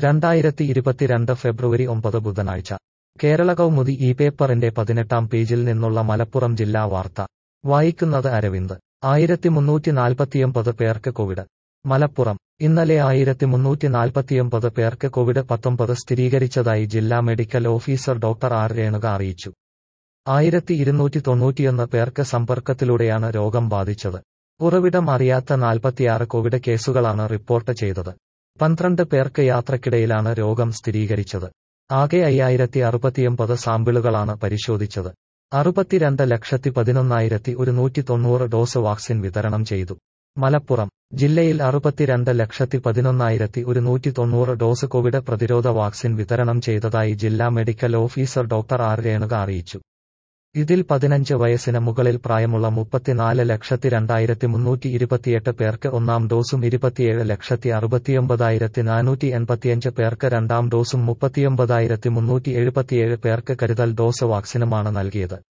രണ്ടായിരത്തി ഇരുപത്തിരണ്ട് ഫെബ്രുവരി ഒമ്പത് ബുധനാഴ്ച കേരള കൗമുദി ഈ പേപ്പറിന്റെ പതിനെട്ടാം പേജിൽ നിന്നുള്ള മലപ്പുറം ജില്ലാ വാർത്ത വായിക്കുന്നത് അരവിന്ദ് ആയിരത്തി മുന്നൂറ്റി നാൽപ്പത്തിയൊമ്പത് പേർക്ക് കോവിഡ് മലപ്പുറം ഇന്നലെ ആയിരത്തി മുന്നൂറ്റി നാൽപ്പത്തിയൊമ്പത് പേർക്ക് കോവിഡ് പത്തൊമ്പത് സ്ഥിരീകരിച്ചതായി ജില്ലാ medical officer doctor R Renuka അറിയിച്ചു ആയിരത്തി ഇരുന്നൂറ്റി തൊണ്ണൂറ്റിയൊന്ന് പേർക്ക് സമ്പർക്കത്തിലൂടെയാണ് രോഗം ബാധിച്ചത് ഉറവിടം അറിയാത്ത നാൽപ്പത്തിയാറ് കോവിഡ് കേസുകളാണ് റിപ്പോർട്ട് ചെയ്തത് പന്ത്രണ്ട് പേർക്ക് യാത്രക്കിടയിലാണ് രോഗം സ്ഥിരീകരിച്ചത് ആകെ അയ്യായിരത്തി അറുപത്തിയൊമ്പത് സാമ്പിളുകളാണ് പരിശോധിച്ചത് അറുപത്തിരണ്ട് ലക്ഷത്തി പതിനൊന്നായിരത്തി ഒരുന്നൂറ്റി തൊണ്ണൂറ് ഡോസ് വാക്സിൻ വിതരണം ചെയ്തു മലപ്പുറം ജില്ലയിൽ അറുപത്തിരണ്ട് ലക്ഷത്തി പതിനൊന്നായിരത്തി ഒരുന്നൂറ്റി തൊണ്ണൂറ് ഡോസ് കോവിഡ് പ്രതിരോധ വാക്സിൻ വിതരണം ചെയ്തതായി ജില്ലാ medical officer doctor R Renuka അറിയിച്ചു ഇതിൽ പതിനഞ്ച് വയസ്സിന് മുകളിൽ പ്രായമുള്ള മുപ്പത്തിനാല് ലക്ഷത്തി രണ്ടായിരത്തി മുന്നൂറ്റി ഇരുപത്തിയെട്ട് പേർക്ക് ഒന്നാം ഡോസും ഇരുപത്തിയേഴ് ലക്ഷത്തി അറുപത്തിയൊമ്പതായിരത്തി നാനൂറ്റി എൺപത്തിയഞ്ച് പേർക്ക് രണ്ടാം ഡോസും മുപ്പത്തിയൊമ്പതായിരത്തി മുന്നൂറ്റി എഴുപത്തിയേഴ് പേർക്ക് കരുതൽ ഡോസ് വാക്സിനുമാണ് നൽകിയത്